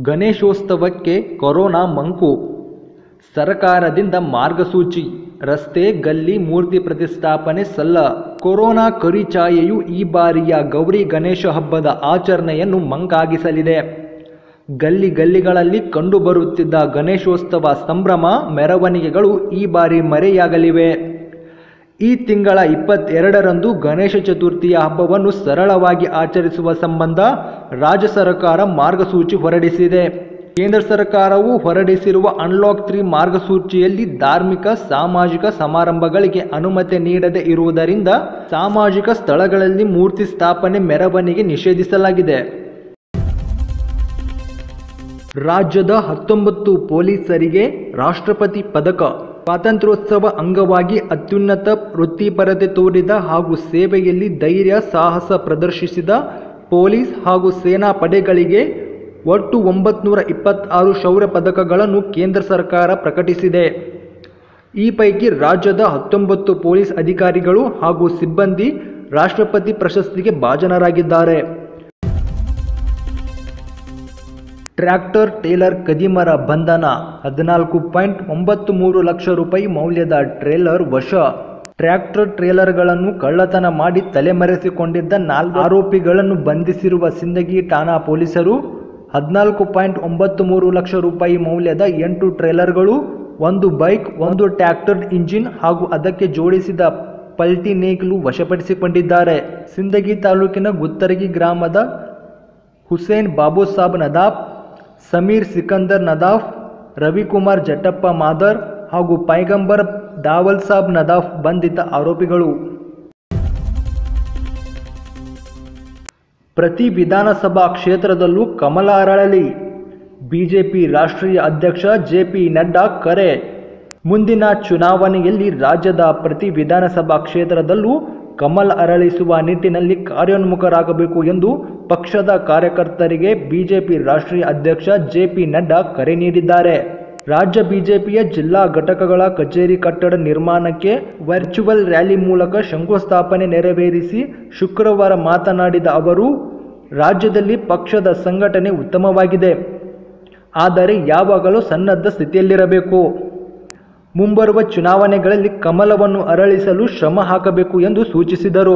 ಗಣೇಶೋತ್ಸವಕ್ಕೆ corona ಮಂಕು ಸರಕಾರದಿಂದ ಮಾರ್ಗಸೂಚಿ ರಸ್ತೆ ಗಲ್ಲಿ ಮೂರ್ತಿ ಪ್ರತಿಷ್ಠಾಪನೆ ಸಲ್ಲ ಕೊರೋನಾ ಕರಿಛಾಯೆಯು ಈ ಬಾರಿಯ ಗೌರಿ ಗಣೇಶ ಹಬ್ಬದ ಆಚರಣೆಯನ್ನು ಮಂಕಾಗಿಸಲಿದೆ ಗಲ್ಲಿ ಗಲ್ಲಿಗಳಲ್ಲಿ ಕಂಡುಬರುತ್ತಿದ್ದ ಗಣೇಶೋತ್ಸವ ಸಂಭ್ರಮ ಮೆರವಣಿಗೆಗಳು ಈ ಬಾರಿ ಮರೆಯಾಗಲಿವೆ ಈ ತಿಂಗಳ ಇಪ್ಪತ್ತೆರಡರಂದು ಗಣೇಶ ಚತುರ್ಥಿಯ ಹಬ್ಬವನ್ನು ಸರಳವಾಗಿ ಆಚರಿಸುವ ಸಂಬಂಧ ರಾಜ್ಯ ಸರ್ಕಾರ ಮಾರ್ಗಸೂಚಿ ಹೊರಡಿಸಿದೆ ಕೇಂದ್ರ ಸರ್ಕಾರವು ಹೊರಡಿಸಿರುವ ಅನ್ಲಾಕ್ ತ್ರೀ ಮಾರ್ಗಸೂಚಿಯಲ್ಲಿ ಧಾರ್ಮಿಕ ಸಾಮಾಜಿಕ ಸಮಾರಂಭಗಳಿಗೆ ಅನುಮತಿ ನೀಡದೇ ಇರುವುದರಿಂದ ಸಾಮಾಜಿಕ ಸ್ಥಳಗಳಲ್ಲಿ ಮೂರ್ತಿ ಸ್ಥಾಪನೆ ಮೆರವಣಿಗೆ ನಿಷೇಧಿಸಲಾಗಿದೆ ರಾಜ್ಯದ ಹತ್ತೊಂಬತ್ತು ಪೊಲೀಸರಿಗೆ ರಾಷ್ಟ್ರಪತಿ ಪದಕ ಸ್ವಾತಂತ್ರ್ಯೋತ್ಸವ ಅಂಗವಾಗಿ ಅತ್ಯುನ್ನತ ವೃತ್ತಿಪರತೆ ತೋರಿದ ಹಾಗೂ ಸೇವೆಯಲ್ಲಿ ಧೈರ್ಯ ಸಾಹಸ ಪ್ರದರ್ಶಿಸಿದ ಪೊಲೀಸ್ ಹಾಗೂ ಸೇನಾ ಪಡೆಗಳಿಗೆ ಒಟ್ಟು ಒಂಬತ್ನೂರ ಇಪ್ಪತ್ತಾರು ಶೌರ್ಯ ಪದಕಗಳನ್ನು ಕೇಂದ್ರ ಸರ್ಕಾರ ಪ್ರಕಟಿಸಿದೆ ಈ ಪೈಕಿ ರಾಜ್ಯದ ಹತ್ತೊಂಬತ್ತು ಪೊಲೀಸ್ ಅಧಿಕಾರಿಗಳು ಹಾಗೂ ಸಿಬ್ಬಂದಿ ರಾಷ್ಟ್ರಪತಿ ಪ್ರಶಸ್ತಿಗೆ ಭಾಜನರಾಗಿದ್ದಾರೆ ಟ್ರ್ಯಾಕ್ಟರ್ ಟೇಲರ್ ಕದಿಮರ ಬಂಧನ ಹದಿನಾಲ್ಕು ಪಾಯಿಂಟ್ ಒಂಬತ್ತು ಮೂರು ಲಕ್ಷ ರೂಪಾಯಿ ಮೌಲ್ಯದ ಟ್ರೇಲರ್ ವಶ ಟ್ರ್ಯಾಕ್ಟರ್ ಟ್ರೇಲರ್ಗಳನ್ನು ಕಳ್ಳತನ ಮಾಡಿ ತಲೆಮರೆಸಿಕೊಂಡಿದ್ದ ನಾಲ್ಕು ಆರೋಪಿಗಳನ್ನು ಬಂಧಿಸಿರುವ ಸಿಂದಗಿ ಠಾಣಾ ಪೊಲೀಸರು ಹದಿನಾಲ್ಕು ಪಾಯಿಂಟ್ ಒಂಬತ್ತು ಮೂರು ಲಕ್ಷ ರೂಪಾಯಿ ಮೌಲ್ಯದ ಎಂಟು ಟ್ರೇಲರ್ಗಳು ಒಂದು ಬೈಕ್ ಒಂದು ಟ್ರ್ಯಾಕ್ಟರ್ ಇಂಜಿನ್ ಹಾಗೂ ಅದಕ್ಕೆ ಜೋಡಿಸಿದ ಪಲ್ಟಿ ನೇಗಿಲು ವಶಪಡಿಸಿಕೊಂಡಿದ್ದಾರೆ ಸಿಂದಗಿ ತಾಲೂಕಿನ ಗುತ್ತರಗಿ ಗ್ರಾಮದ ಹುಸೇನ್ ಬಾಬುಸಾಬ್ ನದಾಫ್ ಸಮೀರ್ ಸಿಕಂದರ್ ನದಾಫ್ ರವಿಕುಮಾರ್ ಜಟ್ಟಪ್ಪ ಮಾದರ್ ಹಾಗೂ ಪೈಗಂಬರ್ ದಾವಲ್ ಸಾಬ್ ನದಾಫ್ ಬಂಧಿತ ಆರೋಪಿಗಳು ಪ್ರತಿ ವಿಧಾನಸಭಾ ಕ್ಷೇತ್ರದಲ್ಲೂ ಕಮಲ ಅರಳಲಿ ಬಿಜೆಪಿ ರಾಷ್ಟ್ರೀಯ ಅಧ್ಯಕ್ಷ ಜೆ ಪಿ ನಡ್ಡಾ ಕರೆ ಮುಂದಿನ ಚುನಾವಣೆಯಲ್ಲಿ ರಾಜ್ಯದ ಪ್ರತಿ ವಿಧಾನಸಭಾ ಕ್ಷೇತ್ರದಲ್ಲೂ ಕಮಲ್ ಅರಳಿಸುವ ನಿಟ್ಟಿನಲ್ಲಿ ಕಾರ್ಯೋನ್ಮುಖರಾಗಬೇಕು ಎಂದು ಪಕ್ಷದ ಕಾರ್ಯಕರ್ತರಿಗೆ ಬಿಜೆಪಿ ರಾಷ್ಟ್ರೀಯ ಅಧ್ಯಕ್ಷ ಜೆ ಪಿ ನಡ್ಡಾ ಕರೆ ನೀಡಿದ್ದಾರೆ ರಾಜ್ಯ ಬಿಜೆಪಿಯ ಜಿಲ್ಲಾ ಘಟಕಗಳ ಕಚೇರಿ ಕಟ್ಟಡ ನಿರ್ಮಾಣಕ್ಕೆ ವರ್ಚುವಲ್ ರ್ಯಾಲಿ ಮೂಲಕ ಶಂಕುಸ್ಥಾಪನೆ ನೆರವೇರಿಸಿ ಶುಕ್ರವಾರ ಮಾತನಾಡಿದ ಅವರು ರಾಜ್ಯದಲ್ಲಿ ಪಕ್ಷದ ಸಂಘಟನೆ ಉತ್ತಮವಾಗಿದೆ ಆದರೆ ಯಾವಾಗಲೂ ಸನ್ನದ್ಧ ಸ್ಥಿತಿಯಲ್ಲಿರಬೇಕು ಮುಂಬರುವ ಚುನಾವಣೆಗಳಲ್ಲಿ ಕಮಲವನ್ನು ಅರಳಿಸಲು ಶ್ರಮ ಹಾಕಬೇಕು ಎಂದು ಸೂಚಿಸಿದರು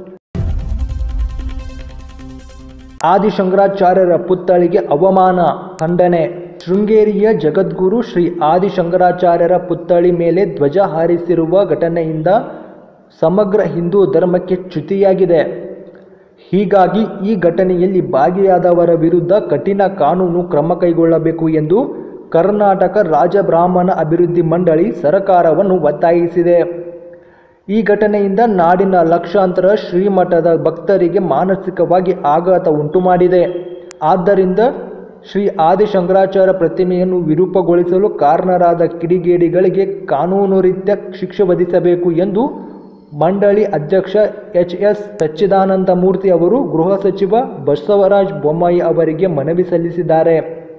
ಆದಿಶಂಕರಾಚಾರ್ಯರ ಪುತ್ಥಳಿಗೆ ಅವಮಾನ ಖಂಡನೆ ಶೃಂಗೇರಿಯ ಜಗದ್ಗುರು ಶ್ರೀ ಆದಿಶಂಕರಾಚಾರ್ಯರ ಪುತ್ಥಳಿ ಮೇಲೆ ಧ್ವಜ ಹಾರಿಸಿರುವ ಘಟನೆಯಿಂದ ಸಮಗ್ರ ಹಿಂದೂ ಧರ್ಮಕ್ಕೆ ಚ್ಯುತಿಯಾಗಿದೆ ಹೀಗಾಗಿ ಈ ಘಟನೆಯಲ್ಲಿ ಭಾಗಿಯಾದವರ ವಿರುದ್ಧ ಕಠಿಣ ಕಾನೂನು ಕ್ರಮ ಕೈಗೊಳ್ಳಬೇಕು ಎಂದು ಕರ್ನಾಟಕ ರಾಜ್ಯ ಬ್ರಾಹ್ಮಣ ಅಭಿವೃದ್ಧಿ ಮಂಡಳಿ ಸರ್ಕಾರವನ್ನು ಒತ್ತಾಯಿಸಿದೆ ಈ ಘಟನೆಯಿಂದ ನಾಡಿನ ಲಕ್ಷಾಂತರ ಶ್ರೀಮಠದ ಭಕ್ತರಿಗೆ ಮಾನಸಿಕವಾಗಿ ಆಘಾತ ಉಂಟುಮಾಡಿದೆ ಆದ್ದರಿಂದ ಶ್ರೀ ಆದಿಶಂಕರಾಚಾರ್ಯ ಪ್ರತಿಮೆಯನ್ನು ವಿರೂಪಗೊಳಿಸಲು ಕಾರಣರಾದ ಕಿಡಿಗೇಡಿಗಳಿಗೆ ಕಾನೂನು ರೀತ್ಯ ಶಿಕ್ಷೆ ವಿಧಿಸಬೇಕು ಎಂದು ಮಂಡಳಿ ಅಧ್ಯಕ್ಷ ಎಚ್ ಎಸ್ ಸಚ್ಚಿದಾನಂದ ಮೂರ್ತಿ ಅವರು ಗೃಹ ಸಚಿವ ಬಸವರಾಜ ಬೊಮ್ಮಾಯಿ ಅವರಿಗೆ ಮನವಿ ಸಲ್ಲಿಸಿದ್ದಾರೆ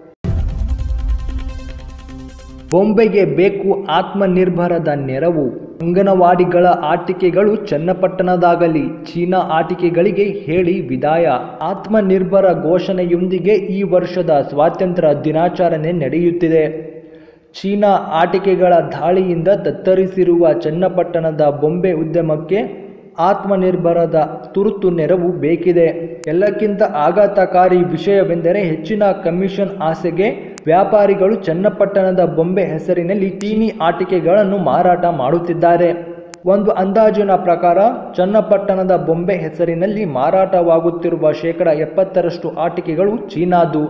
ಬೊಂಬೆಗೆ ಬೇಕು ಆತ್ಮನಿರ್ಭರದ ನೆರವು ಅಂಗನವಾಡಿಗಳ ಆಟಿಕೆಗಳು ಚನ್ನಪಟ್ಟಣದಾಗಲಿ ಚೀನಾ ಆಟಿಕೆಗಳಿಗೆ ಹೇಳಿ ವಿದಾಯ ಆತ್ಮನಿರ್ಭರ ಘೋಷಣೆಯೊಂದಿಗೆ ಈ ವರ್ಷದ ಸ್ವಾತಂತ್ರ್ಯ ದಿನಾಚರಣೆ ನಡೆಯುತ್ತಿದೆ ಚೀನಾ ಆಟಿಕೆಗಳ ದಾಳಿಯಿಂದ ತತ್ತರಿಸಿರುವ ಚನ್ನಪಟ್ಟಣದ ಬೊಂಬೆ ಉದ್ಯಮಕ್ಕೆ ಆತ್ಮನಿರ್ಭರದ ತುರ್ತು ನೆರವು ಬೇಕಿದೆ ಎಲ್ಲಕ್ಕಿಂತ ಆಘಾತಕಾರಿ ವಿಷಯವೆಂದರೆ ಹೆಚ್ಚಿನ ಕಮಿಷನ್ ಆಸೆಗೆ ವ್ಯಾಪಾರಿಗಳು ಚನ್ನಪಟ್ಟಣದ ಬೊಂಬೆ ಹೆಸರಿನಲ್ಲಿ ಚೀನಿ ಆಟಿಕೆಗಳನ್ನು ಮಾರಾಟ ಮಾಡುತ್ತಿದ್ದಾರೆ ಒಂದು ಅಂದಾಜಿನ ಪ್ರಕಾರ ಚನ್ನಪಟ್ಟಣದ ಬೊಂಬೆ ಹೆಸರಿನಲ್ಲಿ ಮಾರಾಟವಾಗುತ್ತಿರುವ ಶೇಕಡ ಎಪ್ಪತ್ತರಷ್ಟು ಆಟಿಕೆಗಳು ಚೀನಾದು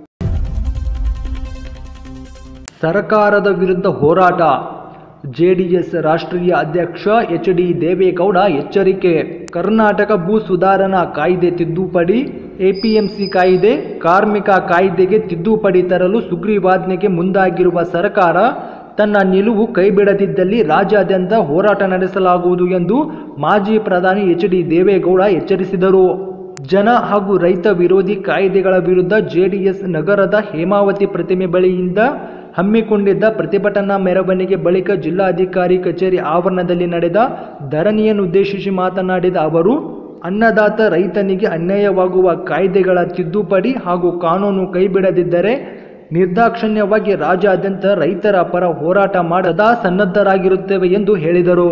ಸರ್ಕಾರದ ವಿರುದ್ಧ ಹೋರಾಟ ಜೆಡಿಎಸ್ ರಾಷ್ಟ್ರೀಯ ಅಧ್ಯಕ್ಷ ಎಚ್ ಡಿ ದೇವೇಗೌಡ ಎಚ್ಚರಿಕೆ ಕರ್ನಾಟಕ ಭೂ ಸುಧಾರಣಾ ಕಾಯ್ದೆ ತಿದ್ದುಪಡಿ ಎಪಿಎಂಸಿ ಕಾಯ್ದೆ ಕಾರ್ಮಿಕ ಕಾಯ್ದೆಗೆ ತಿದ್ದುಪಡಿ ತರಲು ಸುಗ್ರೀವಾಜ್ಞೆಗೆ ಮುಂದಾಗಿರುವ ಸರ್ಕಾರ ತನ್ನ ನಿಲುವು ಕೈಬಿಡದಿದ್ದಲ್ಲಿ ರಾಜ್ಯಾದ್ಯಂತ ಹೋರಾಟ ನಡೆಸಲಾಗುವುದು ಎಂದು ಮಾಜಿ ಪ್ರಧಾನಿ ಎಚ್ ಡಿ ದೇವೇಗೌಡ ಎಚ್ಚರಿಸಿದರು ಜನ ಹಾಗೂ ರೈತ ವಿರೋಧಿ ಕಾಯ್ದೆಗಳ ವಿರುದ್ಧ ಜೆಡಿಎಸ್ ನಗರದ ಹೇಮಾವತಿ ಪ್ರತಿಮೆ ಬಳಿಯಿಂದ ಹಮ್ಮಿಕೊಂಡಿದ್ದ ಪ್ರತಿಭಟನಾ ಮೆರವಣಿಗೆ ಬಳಿಕ ಜಿಲ್ಲಾಧಿಕಾರಿ ಕಚೇರಿ ಆವರಣದಲ್ಲಿ ನಡೆದ ಧರಣಿಯನ್ನುದ್ದೇಶಿಸಿ ಮಾತನಾಡಿದ ಅವರು ಅನ್ನದಾತ ರೈತನಿಗೆ ಅನ್ಯಾಯವಾಗುವ ಕಾಯ್ದೆಗಳ ತಿದ್ದುಪಡಿ ಹಾಗೂ ಕಾನೂನು ಕೈಬಿಡದಿದ್ದರೆ ನಿರ್ದಾಕ್ಷಣ್ಯವಾಗಿ ರಾಜ್ಯಾದ್ಯಂತ ರೈತರ ಪರ ಹೋರಾಟ ಮಾಡದ ಸನ್ನದ್ಧರಾಗಿರುತ್ತೇವೆ ಎಂದು ಹೇಳಿದರು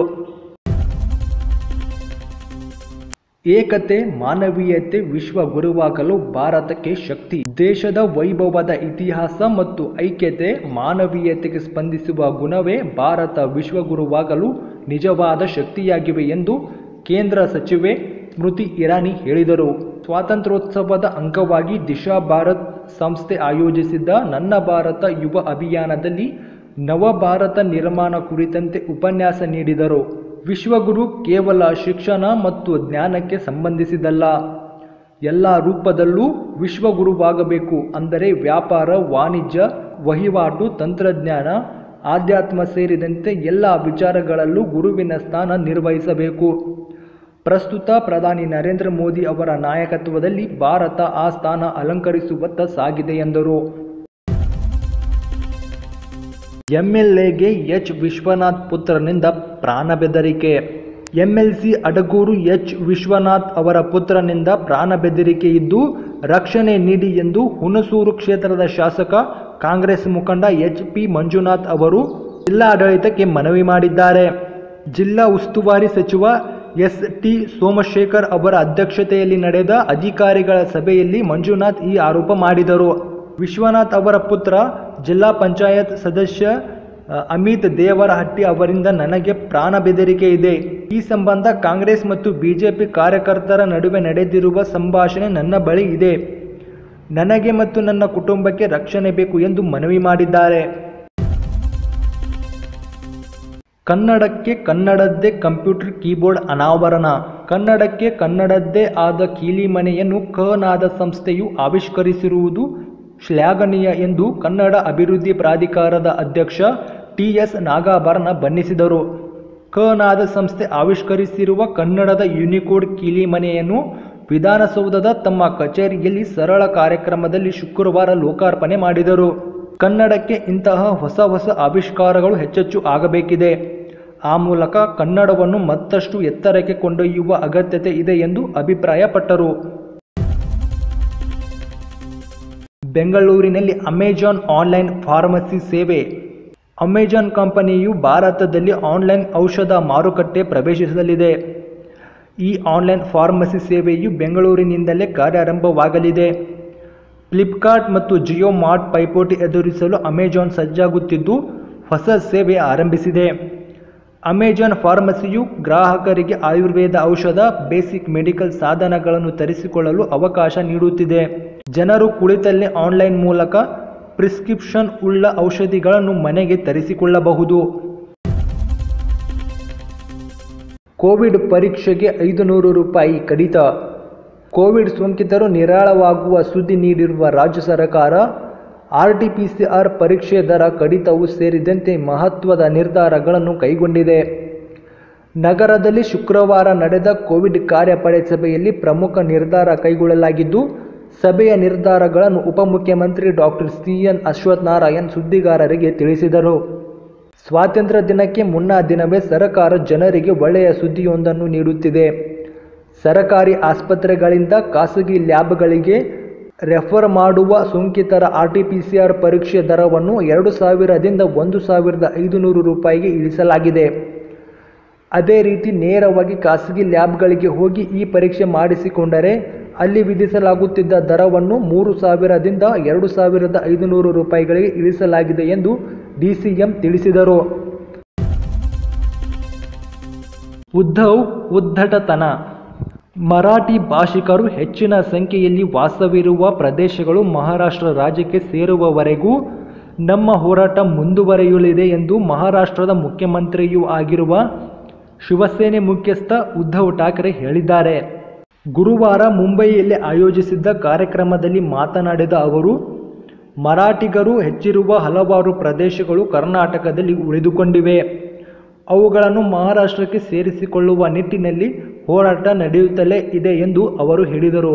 ಏಕತೆ ಮಾನವೀಯತೆ ವಿಶ್ವ ಗುರುವಾಗಲು ಭಾರತಕ್ಕೆ ಶಕ್ತಿ ದೇಶದ ವೈಭವದ ಇತಿಹಾಸ ಮತ್ತು ಐಕ್ಯತೆ ಮಾನವೀಯತೆಗೆ ಸ್ಪಂದಿಸುವ ಗುಣವೇ ಭಾರತ ವಿಶ್ವಗುರುವಾಗಲು ನಿಜವಾದ ಶಕ್ತಿಯಾಗಿವೆ ಎಂದು ಕೇಂದ್ರ ಸಚಿವೆ ಸ್ಮೃತಿ ಇರಾನಿ ಹೇಳಿದರು ಸ್ವಾತಂತ್ರ್ಯೋತ್ಸವದ ಅಂಗವಾಗಿ ದಿಶಾ ಭಾರತ್ ಸಂಸ್ಥೆ ಆಯೋಜಿಸಿದ್ದ ನನ್ನ ಭಾರತ ಯುವ ಅಭಿಯಾನದಲ್ಲಿ ನವಭಾರತ ನಿರ್ಮಾಣ ಕುರಿತಂತೆ ಉಪನ್ಯಾಸ ನೀಡಿದರು ವಿಶ್ವಗುರು ಕೇವಲ ಶಿಕ್ಷಣ ಮತ್ತು ಜ್ಞಾನಕ್ಕೆ ಸಂಬಂಧಿಸಿದಲ್ಲ ಎಲ್ಲ ರೂಪದಲ್ಲೂ ವಿಶ್ವಗುರುವಾಗಬೇಕು ಅಂದರೆ ವ್ಯಾಪಾರ ವಾಣಿಜ್ಯ ವಹಿವಾಟು ತಂತ್ರಜ್ಞಾನ ಆಧ್ಯಾತ್ಮ ಸೇರಿದಂತೆ ಎಲ್ಲ ವಿಚಾರಗಳಲ್ಲೂ ಗುರುವಿನ ಸ್ಥಾನ ನಿರ್ವಹಿಸಬೇಕು ಪ್ರಸ್ತುತ ಪ್ರಧಾನಿ ನರೇಂದ್ರ ಮೋದಿ ಅವರ ನಾಯಕತ್ವದಲ್ಲಿ ಭಾರತ ಆ ಸ್ಥಾನ ಅಲಂಕರಿಸುವತ್ತ ಸಾಗಿದೆ ಎಂದರು ಎಂಎಲ್ಎಗೆ ಎಚ್ ವಿಶ್ವನಾಥ್ ಪುತ್ರನಿಂದ ಪ್ರಾಣ ಬೆದರಿಕೆ ಎಂಎಲ್ಸಿ ಅಡಗೂರು ಎಚ್ ವಿಶ್ವನಾಥ್ ಅವರ ಪುತ್ರನಿಂದ ಪ್ರಾಣ ಬೆದರಿಕೆ ಇದ್ದು ರಕ್ಷಣೆ ನೀಡಿ ಎಂದು ಹುಣಸೂರು ಕ್ಷೇತ್ರದ ಶಾಸಕ ಕಾಂಗ್ರೆಸ್ ಮುಖಂಡ ಎಚ್ ಪಿ ಮಂಜುನಾಥ್ ಅವರು ಜಿಲ್ಲಾಡಳಿತಕ್ಕೆ ಮನವಿ ಮಾಡಿದ್ದಾರೆ ಜಿಲ್ಲಾ ಉಸ್ತುವಾರಿ ಸಚಿವ ಎಸ್ ಟಿ ಸೋಮಶೇಖರ್ ಅವರ ಅಧ್ಯಕ್ಷತೆಯಲ್ಲಿ ನಡೆದ ಅಧಿಕಾರಿಗಳ ಸಭೆಯಲ್ಲಿ ಮಂಜುನಾಥ್ ಈ ಆರೋಪ ಮಾಡಿದರು ವಿಶ್ವನಾಥ್ ಅವರ ಪುತ್ರ ಜಿಲ್ಲಾ ಪಂಚಾಯತ್ ಸದಸ್ಯ ಅ, ಅಮಿತ್ ದೇವರಹಟ್ಟಿ ಅವರಿಂದ ನನಗೆ ಪ್ರಾಣ ಬೆದರಿಕೆ ಇದೆ ಈ ಸಂಬಂಧ ಕಾಂಗ್ರೆಸ್ ಮತ್ತು ಬಿಜೆಪಿ ಕಾರ್ಯಕರ್ತರ ನಡುವೆ ನಡೆದಿರುವ ಸಂಭಾಷಣೆ ನನ್ನ ಬಳಿ ಇದೆ ನನಗೆ ಮತ್ತು ನನ್ನ ಕುಟುಂಬಕ್ಕೆ ರಕ್ಷಣೆ ಬೇಕು ಎಂದು ಮನವಿ ಮಾಡಿದ್ದಾರೆ ಕನ್ನಡಕ್ಕೆ ಕನ್ನಡದ್ದೇ ಕಂಪ್ಯೂಟರ್ ಕೀಬೋರ್ಡ್ ಅನಾವರಣ ಕನ್ನಡಕ್ಕೆ ಕನ್ನಡದ್ದೇ ಆದ ಕೀಲಿಮನೆಯನ್ನು ಕನಾದ ಸಂಸ್ಥೆಯು ಆವಿಷ್ಕರಿಸಿರುವುದು ಶ್ಲಾಘನೀಯ ಎಂದು ಕನ್ನಡ ಅಭಿವೃದ್ಧಿ ಪ್ರಾಧಿಕಾರದ ಅಧ್ಯಕ್ಷ ಟಿ ಎಸ್ ನಾಗಾಭರಣ ಬಣ್ಣಿಸಿದರು ಕನಾದ ಸಂಸ್ಥೆ ಆವಿಷ್ಕರಿಸಿರುವ ಕನ್ನಡದ ಯೂನಿಕೋಡ್ ಕೀಲಿಮನೆಯನ್ನು ವಿಧಾನಸೌಧದ ತಮ್ಮ ಕಚೇರಿಯಲ್ಲಿ ಸರಳ ಕಾರ್ಯಕ್ರಮದಲ್ಲಿ ಶುಕ್ರವಾರ ಲೋಕಾರ್ಪಣೆ ಮಾಡಿದರು ಕನ್ನಡಕ್ಕೆ ಇಂತಹ ಹೊಸ ಹೊಸ ಆವಿಷ್ಕಾರಗಳು ಹೆಚ್ಚೆಚ್ಚು ಆಗಬೇಕಿದೆ ಆ ಮೂಲಕ ಕನ್ನಡವನ್ನು ಮತ್ತಷ್ಟು ಎತ್ತರಕ್ಕೆ ಕೊಂಡೊಯ್ಯುವ ಅಗತ್ಯತೆ ಇದೆ ಎಂದು ಅಭಿಪ್ರಾಯಪಟ್ಟರು ಬೆಂಗಳೂರಿನಲ್ಲಿ ಅಮೆಜಾನ್ ಆನ್ಲೈನ್ ಫಾರ್ಮಸಿ ಸೇವೆ ಅಮೆಜಾನ್ ಕಂಪನಿಯು ಭಾರತದಲ್ಲಿ ಆನ್ಲೈನ್ ಔಷಧ ಮಾರುಕಟ್ಟೆ ಪ್ರವೇಶಿಸಲಿದೆ ಈ ಆನ್ಲೈನ್ ಫಾರ್ಮಸಿ ಸೇವೆಯು ಬೆಂಗಳೂರಿನಿಂದಲೇ ಕಾರ್ಯಾರಂಭವಾಗಲಿದೆ ಫ್ಲಿಪ್ಕಾರ್ಟ್ ಮತ್ತು ಜಿಯೋ ಮಾರ್ಟ್ ಪೈಪೋಟಿ ಎದುರಿಸಲು ಅಮೆಜಾನ್ ಸಜ್ಜಾಗುತ್ತಿದ್ದು ಹೊಸ ಸೇವೆ ಆರಂಭಿಸಿದೆ ಅಮೆಜಾನ್ ಫಾರ್ಮಸಿಯು ಗ್ರಾಹಕರಿಗೆ ಆಯುರ್ವೇದ ಔಷಧ ಬೇಸಿಕ್ ಮೆಡಿಕಲ್ ಸಾಧನಗಳನ್ನು ತರಿಸಿಕೊಳ್ಳಲು ಅವಕಾಶ ನೀಡುತ್ತಿದೆ ಜನರು ಕುಳಿತಲ್ಲೇ ಆನ್ಲೈನ್ ಮೂಲಕ ಪ್ರಿಸ್ಕ್ರಿಪ್ಷನ್ ಉಳ್ಳ ಔಷಧಿಗಳನ್ನು ಮನೆಗೆ ತರಿಸಿಕೊಳ್ಳಬಹುದು ಕೋವಿಡ್ ಪರೀಕ್ಷೆಗೆ ಐದು ನೂರು ರೂಪಾಯಿ ಕಡಿತ ಕೋವಿಡ್ ಸೋಂಕಿತರು ನಿರಾಳವಾಗುವ ಸುದ್ದಿ ನೀಡಿರುವ ರಾಜ್ಯ ಸರ್ಕಾರ R T P C R ಪರೀಕ್ಷೆ ದರ ಕಡಿತವೂ ಸೇರಿದಂತೆ ಮಹತ್ವದ ನಿರ್ಧಾರಗಳನ್ನು ಕೈಗೊಂಡಿದೆ ನಗರದಲ್ಲಿ ಶುಕ್ರವಾರ ನಡೆದ ಕೋವಿಡ್ ಕಾರ್ಯಪಡೆ ಸಭೆಯಲ್ಲಿ ಪ್ರಮುಖ ನಿರ್ಧಾರ ಕೈಗೊಳ್ಳಲಾಗಿದ್ದು ಸಭೆಯ ನಿರ್ಧಾರಗಳನ್ನು ಉಪಮುಖ್ಯಮಂತ್ರಿ ಡಾಕ್ಟರ್ ಸಿ ಎನ್ ಅಶ್ವತ್ಥನಾರಾಯಣ್ ಸುದ್ದಿಗಾರರಿಗೆ ತಿಳಿಸಿದರು ಸ್ವಾತಂತ್ರ್ಯ ದಿನಕ್ಕೆ ಮುನ್ನಾ ದಿನವೇ ಸರ್ಕಾರ ಜನರಿಗೆ ಒಳ್ಳೆಯ ಸುದ್ದಿಯೊಂದನ್ನು ನೀಡುತ್ತಿದೆ ಸರಕಾರಿ ಆಸ್ಪತ್ರೆಗಳಿಂದ ಖಾಸಗಿ ಲ್ಯಾಬ್ಗಳಿಗೆ ರೆಫರ್ ಮಾಡುವ ಸೋಂಕಿತರ R T P C R ಪರೀಕ್ಷೆ ದರವನ್ನು ಎರಡು ಸಾವಿರದಿಂದ ಒಂದು ಸಾವಿರದ ಐದುನೂರು ರೂಪಾಯಿಗೆ ಇಳಿಸಲಾಗಿದೆ ಅದೇ ರೀತಿ ನೇರವಾಗಿ ಖಾಸಗಿ ಲ್ಯಾಬ್ಗಳಿಗೆ ಹೋಗಿ ಈ ಪರೀಕ್ಷೆ ಮಾಡಿಸಿಕೊಂಡರೆ ಅಲ್ಲಿ ವಿಧಿಸಲಾಗುತ್ತಿದ್ದ ದರವನ್ನು ಮೂರು ಸಾವಿರದಿಂದ ಎರಡು ಸಾವಿರದ ಐದುನೂರು ರೂಪಾಯಿಗಳಿಗೆ ಇಳಿಸಲಾಗಿದೆ ಎಂದು ಡಿಸಿಎಂ ತಿಳಿಸಿದರು ಉದ್ಧವ್ ಉದ್ದಟತನ ಮರಾಠಿ ಭಾಷಿಕರು ಹೆಚ್ಚಿನ ಸಂಖ್ಯೆಯಲ್ಲಿ ವಾಸವಿರುವ ಪ್ರದೇಶಗಳು ಮಹಾರಾಷ್ಟ್ರ ರಾಜ್ಯಕ್ಕೆ ಸೇರುವವರೆಗೂ ನಮ್ಮ ಹೋರಾಟ ಮುಂದುವರಿಯಲಿದೆ ಎಂದು ಮಹಾರಾಷ್ಟ್ರದ ಮುಖ್ಯಮಂತ್ರಿಯೂ ಆಗಿರುವ ಶಿವಸೇನೆ ಮುಖ್ಯಸ್ಥ ಉದ್ಧವ್ ಠಾಕ್ರೆ ಹೇಳಿದ್ದಾರೆ ಗುರುವಾರ ಮುಂಬಯಿಯಲ್ಲಿ ಆಯೋಜಿಸಿದ್ದ ಕಾರ್ಯಕ್ರಮದಲ್ಲಿ ಮಾತನಾಡಿದ ಅವರು ಮರಾಠಿಗರು ಹೆಚ್ಚಿರುವ ಹಲವಾರು ಪ್ರದೇಶಗಳು ಕರ್ನಾಟಕದಲ್ಲಿ ಉಳಿದುಕೊಂಡಿವೆ ಅವುಗಳನ್ನು ಮಹಾರಾಷ್ಟ್ರಕ್ಕೆ ಸೇರಿಸಿಕೊಳ್ಳುವ ನಿಟ್ಟಿನಲ್ಲಿ ಹೋರಾಟ ನಡೆಯುತ್ತಲೇ ಇದೆ ಎಂದು ಅವರು ಹೇಳಿದರು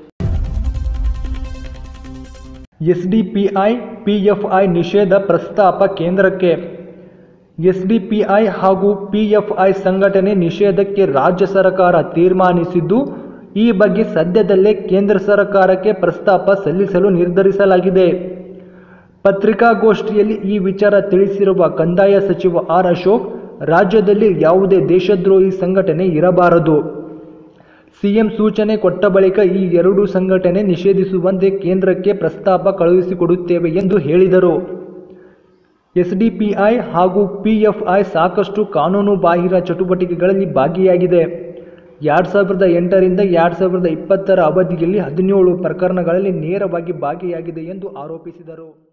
ಎಸ್ಡಿಪಿಐ ಪಿಎಫ್ಐ ನಿಷೇಧ ಪ್ರಸ್ತಾಪ ಕೇಂದ್ರಕ್ಕೆ ಎಸ್ಡಿಪಿಐ ಹಾಗೂ ಪಿಎಫ್ಐ ಸಂಘಟನೆ ನಿಷೇಧಕ್ಕೆ ರಾಜ್ಯ ಸರ್ಕಾರ ತೀರ್ಮಾನಿಸಿದ್ದು ಈ ಬಗ್ಗೆ ಸದ್ಯದಲ್ಲೇ ಕೇಂದ್ರ ಸರ್ಕಾರಕ್ಕೆ ಪ್ರಸ್ತಾಪ ಸಲ್ಲಿಸಲು ನಿರ್ಧರಿಸಲಾಗಿದೆ ಪತ್ರಿಕಾಗೋಷ್ಠಿಯಲ್ಲಿ ಈ ವಿಚಾರ ತಿಳಿಸಿರುವ ಕಂದಾಯ ಸಚಿವ ಆರ್ ಅಶೋಕ್ ರಾಜ್ಯದಲ್ಲಿ ಯಾವುದೇ ದೇಶದ್ರೋಹಿ ಸಂಘಟನೆ ಇರಬಾರದು ಸಿಎಂ ಸೂಚನೆ ಕೊಟ್ಟ ಬಳಿಕ ಈ ಎರಡೂ ಸಂಘಟನೆ ನಿಷೇಧಿಸುವಂತೆ ಕೇಂದ್ರಕ್ಕೆ ಪ್ರಸ್ತಾಪ ಕಳುಹಿಸಿಕೊಡುತ್ತೇವೆ ಎಂದು ಹೇಳಿದರು ಎಸ್ಡಿಪಿಐ ಹಾಗೂ ಪಿಎಫ್ಐ ಸಾಕಷ್ಟು ಕಾನೂನುಬಾಹಿರ ಚಟುವಟಿಕೆಗಳಲ್ಲಿ ಭಾಗಿಯಾಗಿದೆ ಎರಡು ಸಾವಿರದ ಎಂಟರಿಂದ ಎರಡು ಸಾವಿರದ ಇಪ್ಪತ್ತರ ಅವಧಿಯಲ್ಲಿ ಹದಿನೇಳು ಪ್ರಕರಣಗಳಲ್ಲಿ ನೇರವಾಗಿ ಭಾಗಿಯಾಗಿದೆ ಎಂದು ಆರೋಪಿಸಿದರು